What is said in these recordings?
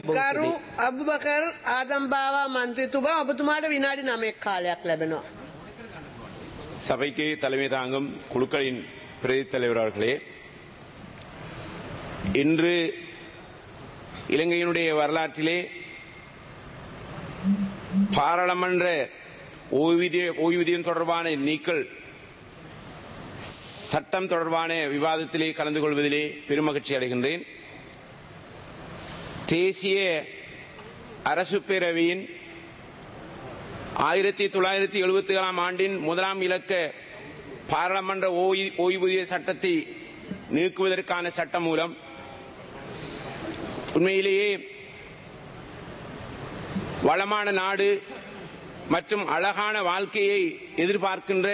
ගරු අබුබකර් ආදම්බාවා මන්ත්‍රතුමා ඔබතුමාට විනාඩි නමෙක් කාලයක් ලැබෙනවා. சபைக்கு தலைமை தாங்கும் குழுக்களின் பிரதி தலைவர் அவர்களே இன்று இலங்கையினுடைய வரலாற்றிலே பாராளுமன்ற ஓய்வூதிய ஓய்வூதியம் தொடர்பான நீக்கல் சட்டம் தொடர்பான விவாதத்திலே கலந்து கொள்வதிலே பெருமகிழ்ச்சி அடைகின்றேன் தேசிய அரசு பேரவையின் ஆயிரத்தி தொள்ளாயிரத்தி எழுபத்தி ஏழாம் ஆண்டின் முதலாம் இலக்க பாராளுமன்ற ஓய்- ஓய்வூதிய சட்டத்தை நீக்குவதற்கான சட்டம் மூலம் உண்மையிலேயே வளமான நாடு மற்றும் அழகான வாழ்க்கையை எதிர்பார்க்கின்ற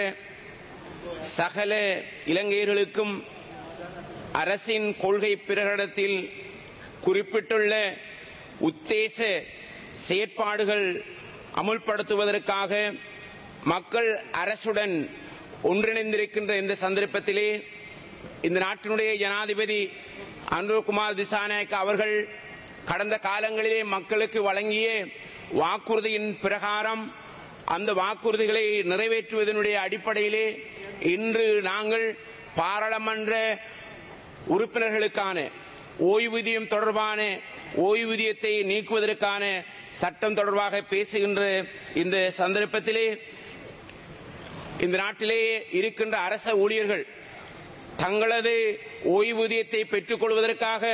சகல இலங்கையர்களுக்கும் அரசின் கொள்கை பிரகடனத்தில் குறிப்பிட்டுள்ள உத்தேச செயற்பாடுகள் அமுல்படுத்துவதற்காக மக்கள் அரசுடன் ஒன்றிணைந்திருக்கின்ற இந்த சந்தர்ப்பத்திலே இந்த நாட்டினுடைய ஜனாதிபதி அனுர்குமார் திசாநாயக் அவர்கள் கடந்த காலங்களிலே மக்களுக்கு வழங்கிய வாக்குறுதியின் பிரகாரம் அந்த வாக்குறுதிகளை நிறைவேற்றுவதனுடைய அடிப்படையிலே இன்று நாங்கள் பாராளுமன்ற உறுப்பினர்களுக்கான ஓய்வூதியம் தொடர்பான ஓய்வூதியத்தை நீக்குவதற்கான சட்டம் தொடர்பாக பேசுகின்ற இந்த சந்தர்ப்பத்திலே இந்த நாட்டிலே இருக்கின்ற அரச ஊழியர்கள் தங்களது ஓய்வூதியத்தை பெற்றுக் கொள்வதற்காக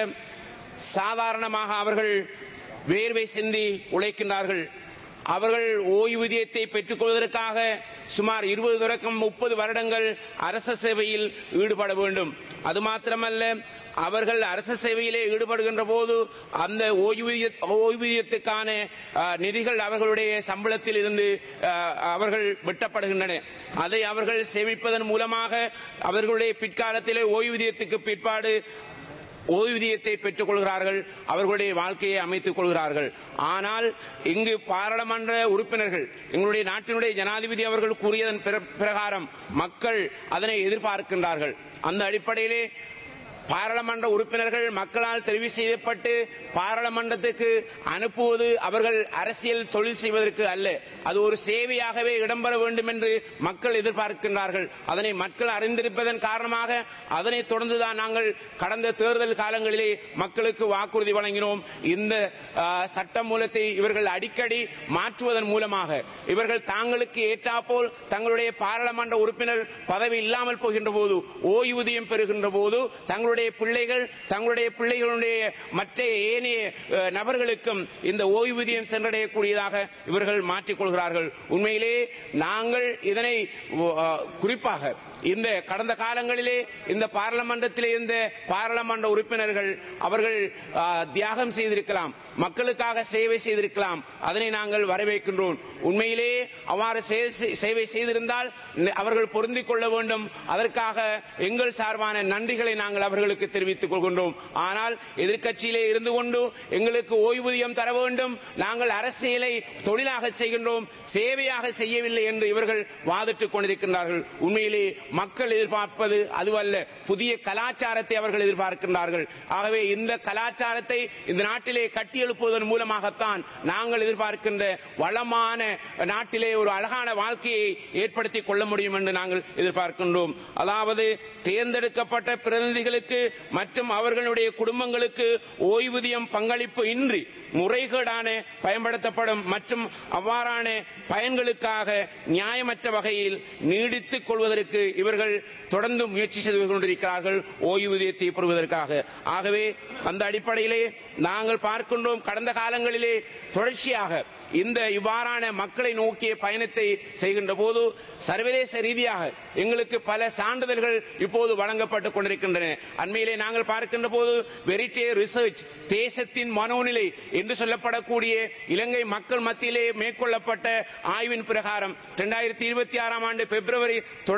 சாதாரணமாக அவர்கள் வேர்வை சிந்தி உழைக்கின்றார்கள் அவர்கள் ஓய்வூதியத்தை பெற்றுக் கொள்வதற்காக சுமார் இருபது தொடக்கம் முப்பது வருடங்கள் அரச சேவையில் ஈடுபட வேண்டும் அது மாத்திரமல்ல அவர்கள் அரச சேவையிலே ஈடுபடுகின்ற போது அந்த ஓய்வூதிய ஓய்வூதியத்துக்கான அஹ், நிதிகள் அவர்களுடைய சம்பளத்தில் இருந்து அஹ், அவர்கள் வெட்டப்படுகின்றன அதை அவர்கள் சேமிப்பதன் மூலமாக அவர்களுடைய பிற்காலத்திலே ஓய்வூதியத்துக்கு பிற்பாடு ஓய்வூதியத்தை பெற்றுக் கொள்கிறார்கள் அவர்களுடைய வாழ்க்கையை அமைத்துக் கொள்கிறார்கள் ஆனால் இங்கு பாராளுமன்ற உறுப்பினர்கள் எங்களுடைய நாட்டினுடைய ஜனாதிபதி அவர்கள் கூறியதன் பிர- பிரகாரம் மக்கள் அதனை எதிர்பார்க்கின்றார்கள் அந்த அடிப்படையிலே பாராளுமன்ற உறுப்பினர்கள் மக்களால் தெரிவு செய்யப்பட்டு பாராளுமன்றத்துக்கு அனுப்புவது அவர்கள் அரசியல் தொழில் செய்வதற்கு அல்ல அது ஒரு சேவையாகவே இடம்பெற வேண்டும் என்று மக்கள் எதிர்பார்க்கின்றார்கள் அதனை மக்கள் அறிந்திருப்பதன் காரணமாக அதனைத் தொடர்ந்துதான் நாங்கள் கடந்த தேர்தல் காலங்களிலே மக்களுக்கு வாக்குறுதி வழங்கினோம் இந்த ஆ, சட்ட மூலத்தை இவர்கள் அடிக்கடி மாற்றுவதன் மூலமாக இவர்கள் தாங்களுக்கு ஏற்றாப்போல் தங்களுடைய பாராளுமன்ற உறுப்பினர் பதவி இல்லாமல் போகின்ற போது ஓய்வூதியம் பெறுகின்ற போது தங்களுடைய பிள்ளைகள் தங்களுடைய பிள்ளைகளுடைய மற்ற ஏனைய அஹ், நபர்களுக்கும் இந்த ஓய்வூதியம் சென்றடையக்கூடியதாக இவர்கள் மாற்றிக்கொள்கிறார்கள் உண்மையிலே நாங்கள் இதனை அஹ், குறிப்பாக இந்த கடந்த காலங்களிலே இந்த பாராளுமன்றத்திலே இருந்த பாராளுமன்ற உறுப்பினர்கள் அவர்கள் அஹ், தியாகம் செய்திருக்கலாம் மக்களுக்காக சேவை செய்திருக்கலாம் அதனை நாங்கள் வரவேற்கின்றோம் உண்மையிலே அவ்வாறு சே- சேவை செய்திருந்தால் ந- அவர்கள் பொருந்திக் கொள்ள வேண்டும் அதற்காக எங்கள் சார்பான நன்றிகளை நாங்கள் அவர்களுக்கு தெரிவித்துக் கொள்கின்றோம் ஆனால் எதிர்க்கட்சியிலே இருந்து கொண்டு எங்களுக்கு ஓய்வூதியம் தர வேண்டும் நாங்கள் அரசியலை தொழிலாக செய்கின்றோம் சேவையாக செய்யவில்லை என்று இவர்கள் வாதிட்டுக் கொண்டிருக்கின்றார்கள் உண்மையிலே மக்கள் எதிர்பார்ப்பது அதுவல்ல புதிய கலாச்சாரத்தை அவர்கள் எதிர்பார்க்கின்றார்கள் ஆகவே இந்த கலாச்சாரத்தை இந்த நாட்டிலே கட்டியெழுப்புவதன் மூலமாகத்தான் நாங்கள் எதிர்பார்க்கின்ற வளமான நாட்டிலே ஒரு அழகான வாழ்க்கையை ஏற்படுத்திக் கொள்ள முடியும் என்று நாங்கள் எதிர்பார்க்கின்றோம் அதாவது தேர்ந்தெடுக்கப்பட்ட பிரதிநிதிகளுக்கு மற்றும் அவர்களுடைய குடும்பங்களுக்கு ஓய்வூதியம் பங்களிப்பு இன்றி முறைகேடான பயன்படுத்தப்படும் மற்றும் அவ்வாறான பயன்களுக்காக நியாயமற்ற வகையில் நீடித்துக் கொள்வதற்கு இவர்கள் தொடர்ந்து முயற்சி செய்து கொண்டிருக்கிறார்கள் ஓய்வூதியத்தை பெறுவதற்காக ஆகவே அந்த அடிப்படையிலே நாங்கள் பார்க்கின்றோம் கடந்த காலங்களிலே தொடர்ச்சியாக இந்த இவ்வாறான மக்களை நோக்கிய பயணத்தை செய்கின்ற போது சர்வதேச ரீதியாக எங்களுக்கு பல சான்றிதழ்கள் இப்போது வழங்கப்பட்டுக் கொண்டிருக்கின்றன அண்மையிலே நாங்கள் பார்க்கின்ற போது வெரிட்டே ரிசர்ச் தேசத்தின் மனோநிலை என்று சொல்லப்படக்கூடிய இலங்கை மக்கள் மத்தியிலே மேற்கொள்ளப்பட்ட ஆய்வின் பிரகாரம் இரண்டாயிரத்தி இருபத்தி ஆறாம் ஆண்டு பிப்ரவரி தொடக்கத்திலே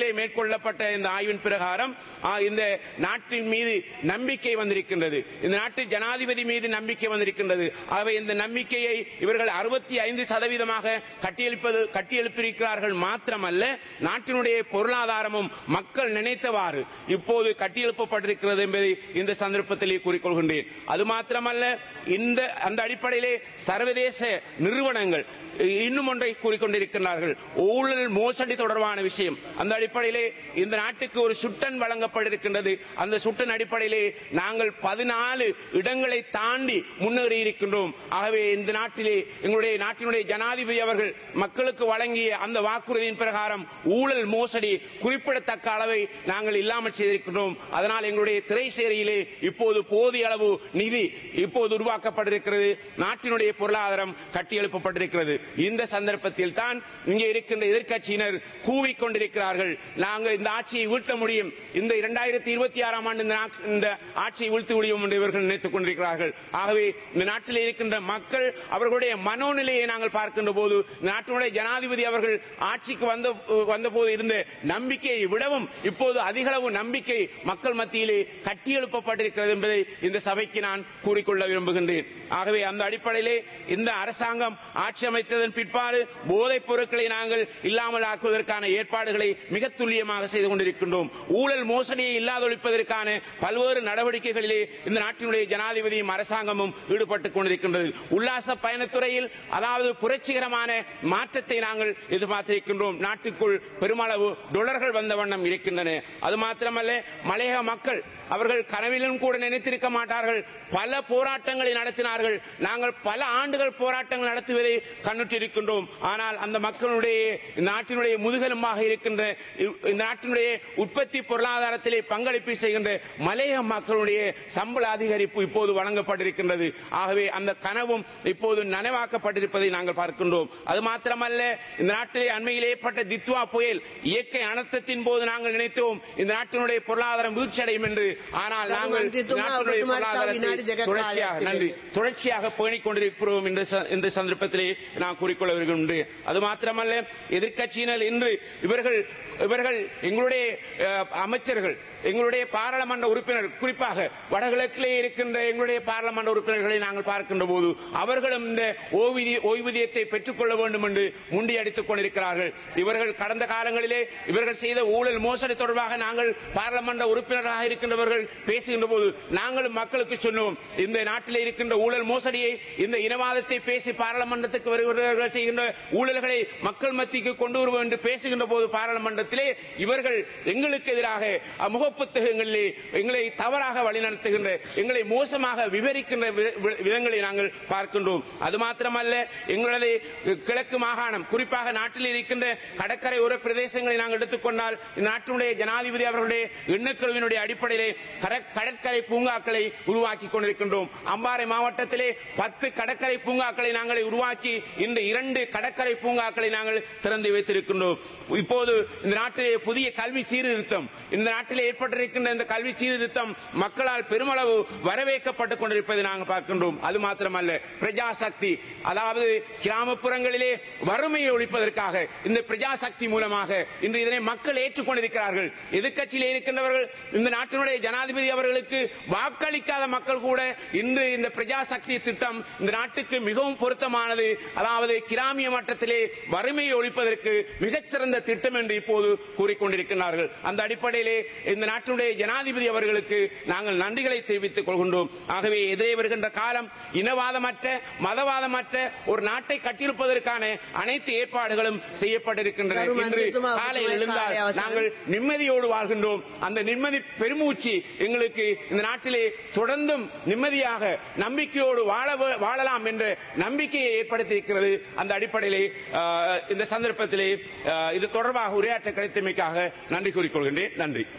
இன்று மேற்கொள்ளப்பட்ட இந்த ஆய்வின் பிரகாரம் ஆ, இந்த நாட்டின் மீது நம்பிக்கை வந்திருக்கின்றது இந்த நாட்டு ஜனாதிபதி மீது நம்பிக்கை வந்திருக்கின்றது ஆகவே இந்த நம்பிக்கையை இவர்கள் அறுபத்தி ஐந்து சதவீதமாக கட்டியெழுப்பது கட்டியெழுப்பியிருக்கிறார்கள் மாத்திரமல்ல நாட்டினுடைய பொருளாதாரமும் மக்கள் நினைத்தவாறு இப்போது கட்டியெழுப்பப்பட்டிருக்கிறது என்பதை இந்த சந்தர்ப்பத்திலே கூறிக்கொள்கின்றேன் அது மாத்திரமல்ல இந்த அந்த அடிப்படையிலே சர்வதேச நிறுவனங்கள் இன்னும் ஒன்றை கூறிக்கொண்டிருக்கிறார்கள் ஊழல் மோசடி தொடர்பான விஷயம் அந்த அடிப்படையிலே இந்த நாட்டுக்கு ஒரு சுட்டன் வழங்கப்பட்டிருக்கின்றது அந்த சுட்டன் அடிப்படையிலே நாங்கள் பதினாலு இடங்களை தாண்டி முன்னேறி இருக்கின்றோம் ஆகவே இந்த நாட்டிலே எங்களுடைய நாட்டினுடைய ஜனாதிபதி அவர்கள் மக்களுக்கு வழங்கிய அந்த வாக்குறுதியின் பிரகாரம் ஊழல் மோசடி குறிப்பிடத்தக்க அளவை நாங்கள் இல்லாமல் செய்திருக்கின்றோம் அதனால் எங்களுடைய திரைசேரியிலே இப்போது போதிய அளவு நிதி இப்போது உருவாக்கப்பட்டிருக்கிறது நாட்டினுடைய பொருளாதாரம் கட்டியெழுப்பப்பட்டிருக்கிறது இந்த சந்தர்ப்பத்தில் தான் இங்கே இருக்கின்ற எதிர்க்கட்சியினர் கூவிக்கொண்டிருக்கிறார்கள் நாங்கள் இந்த ஆட்சியை வீழ்த்த முடியும் இந்த இரண்டாயிரத்தி இருபத்தி ஆறாம் ஆண்டு இந்த நா- இந்த ஆட்சியை வீழ்த்த முடியும் என்று இவர்கள் நினைத்துக் கொண்டிருக்கிறார்கள் ஆகவே இந்த நாட்டில் இருக்கின்ற மக்கள் அவர்களுடைய மனோநிலையை நாங்கள் பார்க்கின்ற போது இந்த நாட்டினுடைய ஜனாதிபதி அவர்கள் ஆட்சிக்கு வந்த வந்த போது இருந்த நம்பிக்கையை விடவும் இப்போது அதிகளவு நம்பிக்கை மக்கள் மத்தியிலே கட்டியெழுப்பப்பட்டிருக்கிறது என்பதை இந்த சபைக்கு நான் கூறிக்கொள்ள விரும்புகின்றேன் ஆகவே அந்த அடிப்படையிலே இந்த அரசாங்கம் ஆட்சி அமைத்ததன் பிற்பாடு போதைப் பொருட்களை நாங்கள் இல்லாமல் ஆக்குவதற்கான ஏற்பாடுகளை மிக துல்லியமாக செய்து கொண்டிருக்கின்றோம் ஊழல் மோசடியை இல்லாதொழிப்பதற்கான பல்வேறு நடவடிக்கைகளிலே இந்த நாட்டினுடைய ஜனாதிபதியும் அரசாங்கமும் ஈடுபட்டுக் கொண்டிருக்கின்றது உல்லாச பயணத்துறையில் அதாவது புரட்சிகரமான மாற்றத்தை நாங்கள் எதிர்பார்த்திருக்கின்றோம் நாட்டுக்குள் பெருமளவு டொலர்கள் வந்த வண்ணம் இருக்கின்றன அது மாத்திரமல்ல மலையக மக்கள் அவர்கள் கனவிலும் கூட நினைத்திருக்க மாட்டார்கள் பல போராட்டங்களை நடத்தினார்கள் நாங்கள் பல ஆண்டுகள் போராட்டங்கள் நடத்துவதை கண்ணுற்றிருக்கின்றோம் ஆனால் அந்த மக்களுடைய இந்த நாட்டினுடைய முதுகெலும்பாக இருக்கின்ற இந்த நாட்டினுடைய உற்பத்தி பொருளாதாரத்திலே பங்களிப்பு செய்கின்ற மலையக மக்களுடைய சம்பள அதிகரிப்பு இப்போது வழங்கப்பட்டிருக்கின்றது ஆகவே அந்த கனவும் இப்போது நனவாக்கப்பட்டிருப்பதை நாங்கள் பார்க்கின்றோம் அது மாத்திரமல்ல இந்த நாட்டிலே அண்மையில் ஏற்பட்ட தித்வா புயல் இயற்கை அனர்த்தத்தின் போது நாங்கள் நினைத்தோம் இந்த நாட்டினுடைய பொருளாதாரம் வீழ்ச்சியடையும் என்று ஆனால் நாங்கள் இந்த நாட்டினுடைய பொருளாதாரத்தை தொடர்ச்சியாக நன்றி தொடர்ச்சியாக பேணிக் கொண்டிருக்கிறோம் என்ற ச- இந்த சந்தர்ப்பத்திலே நான் கூறிக்கொள்ள விரும்புகின்றேன் அது மாத்திரமல்ல எதிர்க்கட்சியினர் இன்று இவர்கள் இவர்கள் எங்களுடைய அஹ், அமைச்சர்கள் எங்களுடைய பாராளுமன்ற உறுப்பினர் குறிப்பாக வடகிழக்கிலே இருக்கின்ற எங்களுடைய பாராளுமன்ற உறுப்பினர்களை நாங்கள் பார்க்கின்ற போது அவர்களும் இந்த ஓய்வூதிய ஓய்வூதியத்தை பெற்றுக்கொள்ள வேண்டும் என்று முண்டியடித்துக் கொண்டிருக்கிறார்கள் இவர்கள் கடந்த காலங்களிலே இவர்கள் செய்த ஊழல் மோசடி தொடர்பாக நாங்கள் பாராளுமன்ற உறுப்பினராக இருக்கின்றவர்கள் பேசுகின்ற போது நாங்களும் மக்களுக்கு சொன்னோம் இந்த நாட்டிலே இருக்கின்ற ஊழல் மோசடியை இந்த இனவாதத்தை பேசி பாராளுமன்றத்துக்கு வருகிறவர்கள் செய்கின்ற ஊழல்களை மக்கள் மத்திக்கு கொண்டு வருவோம் என்று பேசுகின்ற போது பாராளுமன்றத்திலே இவர்கள் எங்களுக்கு எதிராக அஹ், முகப்புத்தகங்களிலே எங்களை தவறாக வழிநடத்துகின்ற எங்களை மோசமாக விவரிக்கின்ற வி- வி- விதங்களை நாங்கள் பார்க்கின்றோம் அது மாத்திரமல்ல எங்களது கிழக்கு மாகாணம் குறிப்பாக நாட்டில் இருக்கின்ற கடற்கரை உர பிரதேசங்களை நாங்கள் எடுத்துக்கொண்டால் இந்த நாட்டினுடைய ஜனாதிபதி அவர்களுடைய எண்ணக்கருவினுடைய அடிப்படையிலே கர- கடற்கரை பூங்காக்களை உருவாக்கி கொண்டிருக்கின்றோம் அம்பாறை மாவட்டத்திலே பத்து கடற்கரை பூங்காக்களை நாங்கள் உருவாக்கி இன்று இரண்டு கடற்கரை பூங்காக்களை நாங்கள் திறந்து வைத்திருக்கின்றோம் இப்போது இந்த நாட்டிலே புதிய கல்வி சீர்திருத்தம் இந்த நாட்டிலே ஏற்பட்டிருக்கின்ற இந்த கல்வி சீர்திருத்தம் மக்களால் பெருமளவு வரவேற்கப்பட்டுக் கொண்டிருப்பதை நாங்கள் பார்க்கின்றோம் அது மாத்திரமல்ல பிரஜாசக்தி அதாவது கிராமப்புறங்களிலே வறுமையை ஒழிப்பதற்காக இந்த பிரஜாசக்தி மூலமாக இன்று இதனை மக்கள் ஏற்றுக்கொண்டிருக்கிறார்கள் எதிர்க்கட்சியிலே இருக்கின்றவர்கள் இந்த நாட்டினுடைய ஜனாதிபதி அவர்களுக்கு வாக்களிக்காத மக்கள் கூட இன்று இந்த பிரஜாசக்தி திட்டம் இந்த நாட்டுக்கு மிகவும் பொருத்தமானது அதாவது கிராமிய மட்டத்திலே வறுமையை ஒழிப்பதற்கு மிகச்சிறந்த திட்டம் என்று இப்போது கூறிக்கொண்டிருக்கிறார்கள் அந்த அடிப்படையிலே இந்த நாட்டினுடைய ஜனாதிபதி அவர்களுக்கு நாங்கள் நன்றிகளை தெரிவித்துக் கொள்கின்றோம் ஆகவே எதிரே வருகின்ற காலம் இனவாதமற்ற மதவாதமற்ற ஒரு நாட்டை கட்டியிருப்பதற்கான அனைத்து ஏற்பாடுகளும் செய்யப்பட்டிருக்கின்றன கரும இன்று அஞ்சித்துமா, காலையில் உங்களை எழுந்தால் காலை அவசரம். நாங்கள் நிம்மதியோடு வாழ்கின்றோம் அந்த நிம்மதி பெருமூச்சு எங்களுக்கு இந்த நாட்டிலே தொடர்ந்தும் நிம்மதியாக நம்பிக்கையோடு வாழ வாழலாம் என்ற நம்பிக்கையை ஏற்படுத்தியிருக்கிறது அந்த அடிப்படையிலே ஆஹ், இந்த சந்தர்ப்பத்திலே ஆஹ், இது தொடர்பாக உரையாற்ற கிடைத்தமைக்காக நன்றி கூறிக்கொள்கின்றேன் நன்றி